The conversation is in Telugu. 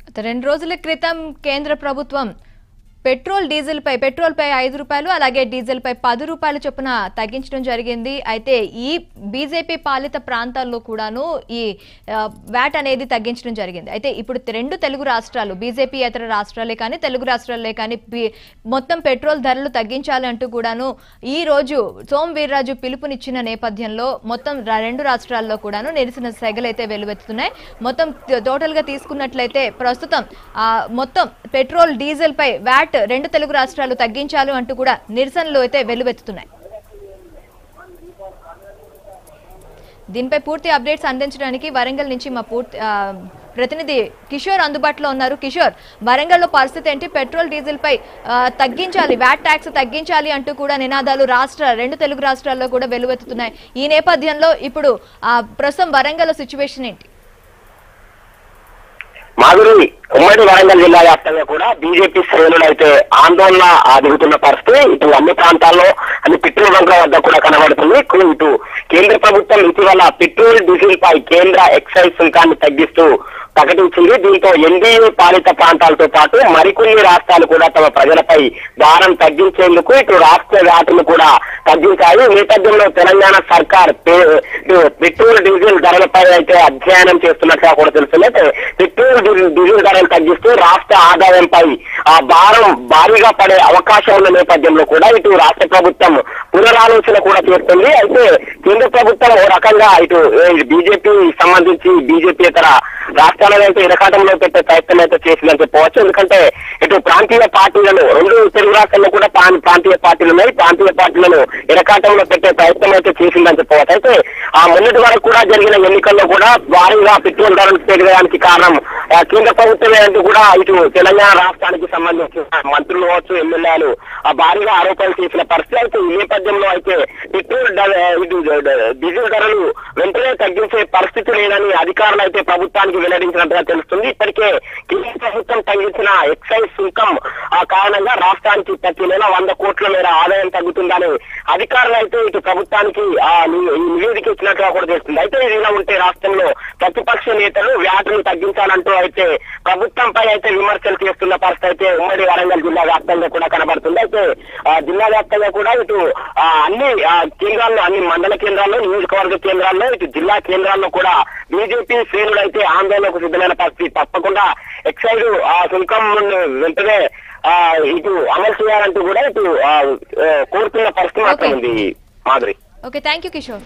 గత రెండు రోజుల క్రితం కేంద్ర ప్రభుత్వం పెట్రోల్ డీజిల్ పై పెట్రోల్ పై ఐదు రూపాయలు అలాగే డీజిల్ పై పది రూపాయలు చొప్పున తగ్గించడం జరిగింది అయితే ఈ బీజేపీ పాలిత ప్రాంతాల్లో కూడాను ఈ ఆ, వ్యాట్ అనేది తగ్గించడం జరిగింది అయితే ఇప్పుడు రెండు తెలుగు రాష్ట్రాలు బీజేపీ ఇతర రాష్ట్రాలే కానీ తెలుగు రాష్ట్రాలే కానీ బి- మొత్తం పెట్రోల్ ధరలు తగ్గించాలి అంటూ కూడాను ఈ రోజు సోమ్ వీర్రాజు పిలుపునిచ్చిన నేపథ్యంలో మొత్తం ర- రెండు రాష్ట్రాల్లో కూడాను నిరసన సెగలు అయితే వెలువెత్తుతున్నాయి మొత్తం టోటల్ గా తీసుకున్నట్లయితే ప్రస్తుతం ఆ, మొత్తం పెట్రోల్ డీజిల్ పై వ్యాట్ రెండు తెలుగు రాష్ట్రాలు తగ్గించాలి అంటూ కూడా నిరసనలు అయితే వెల్లువెత్తుతున్నాయి దీనిపై పూర్తి అప్డేట్స్ అందించడానికి వరంగల్ నుంచి మా పూర్తి ఆ, ప్రతినిధి కిషోర్ అందుబాటులో ఉన్నారు కిషోర్ వరంగల్లో పరిస్థితి ఏంటి పెట్రోల్ డీజిల్ పై ఆ, తగ్గించాలి వ్యాట్ ట్యాక్స్ తగ్గించాలి అంటూ కూడా నినాదాలు రాష్ట్ర రెండు తెలుగు రాష్ట్రాల్లో కూడా వెలువెత్తుతున్నాయి ఈ నేపథ్యంలో ఇప్పుడు ఆ, ప్రస్తుతం వరంగల్ సిచ్యువేషన్ ఏంటి మాధురి ఉమ్మడి వరంగల్ జిల్లా వ్యాప్తంగా కూడా బీజేపీ శ్రేణులు అయితే ఆందోళన ఆ దిగుతున్న పరిస్థితి ఇటు అన్ని ప్రాంతాల్లో అన్ని పెట్రోల్ బంకుల వద్ద కూడా కనబడుతుంది కు- ఇటు కేంద్ర ప్రభుత్వం ఇటీవల పెట్రోల్ డీజిల్ పై కేంద్ర ఎక్సైజ్ సుంకాన్ని తగ్గిస్తూ ప్రకటించింది దీంతో ఎన్డీఏ పాలిత ప్రాంతాలతో పాటు మరికొన్ని రాష్ట్రాలు కూడా తమ ప్రజలపై భారం తగ్గించేందుకు ఇటు రాష్ట్ర వ్యాటును కూడా తగ్గించాయి ఈ నేపథ్యంలో తెలంగాణ సర్కార్ పే- ఇటు పెట్రోల్ డీజిల్ ధరలపై అయితే అధ్యయనం చేస్తున్నట్టుగా కూడా తెలుస్తుంది అయితే పెట్రోల్ డీజిల్ డీజిల్ ధరలు తగ్గిస్తూ రాష్ట్ర ఆదాయంపై ఆ భారం భారీగా పడే అవకాశం ఉన్న నేపథ్యంలో కూడా ఇటు రాష్ట్ర ప్రభుత్వం పునరాలోచన కూడా చేస్తుంది అయితే కేంద్ర ప్రభుత్వం ఓ రకంగా ఇటు బీజేపీ సంబంధించి బీజేపీ ఇతర రాష్ట్రాలను అయితే ఇరకాటంలో పెట్టే ప్రయత్నం అయితే చేసిందని చెప్పవచ్చు ఎందుకంటే ఇటు ప్రాంతీయ పార్టీలను రెండు తెలుగు రాష్ట్రాల్లో కూడా ప్రాం- ప్రాంతీయ పార్టీలు ఉన్నాయి ప్రాంతీయ పార్టీలను ఇరకాటంలో పెట్టే ప్రయత్నం అయితే చేసిందని చెప్పవచ్చు అయితే ఆ మొన్నటి వరకు కూడా జరిగిన ఎన్నికల్లో కూడా భారీగా పెట్రోల్ ధరలు పెరగడానికి కారణం ఆ, కేంద్ర ప్రభుత్వమే అంటూ కూడా ఇటు తెలంగాణ రాష్ట్రానికి సంబంధించిన మంత్రులు కావచ్చు ఎమ్మెల్యేలు ఆ భారీగా ఆరోపణలు చేసిన పరిస్థితి అయితే ఈ నేపథ్యంలో అయితే పెట్రోల్ ధర- ఇటు డీజిల్ ధరలు వెంటనే తగ్గించే పరిస్థితి లేదని అధికారులు అయితే ప్రభుత్వానికి వెల్లడించినట్టుగా తెలుస్తుంది ఇప్పటికే కేంద్ర ప్రభుత్వం తగ్గించిన ఎక్సైజ్ సుంకం ఆ కారణంగా రాష్ట్రానికి ప్రతి నెల వంద కోట్ల మేర ఆదాయం తగ్గుతుందని అధికారులు అయితే ఇటు ప్రభుత్వానికి ఆ ని- ఈ నివేదిక ఇచ్చినట్టుగా కూడా తెలుస్తుంది అయితే ఇది ఇలా ఉంటే రాష్ట్రంలో ప్రతిపక్ష నేతలు వ్యాటును తగ్గించాలంటూ అయితే ప్రభుత్వంపై అయితే విమర్శలు చేస్తున్న పరిస్థితి అయితే ఉమ్మడి వరంగల్ జిల్లా వ్యాప్తంగా కూడా కనబడుతుంది అయితే ఆ, జిల్లా వ్యాప్తంగా కూడా ఇటు ఆ, అన్ని ఆ, కేంద్రాల్లో అన్ని మండల కేంద్రాల్లో నియోజకవర్గ కేంద్రాల్లో ఇటు జిల్లా కేంద్రాల్లో కూడా బీజేపీ శ్రేణులు అయితే ఆందోళనకు సిద్ధమైన పరిస్థితి తప్పకుండా ఎక్సైజ్ ఆ సుంకం వెంటనే ఆ, ఇటు అమలు చేయాలంటూ కూడా ఇటు ఆ, ఆ, కోరుతున్న పరిస్థితి మాత్రం Okay. ఉంది Madhuri okay thank you Kishore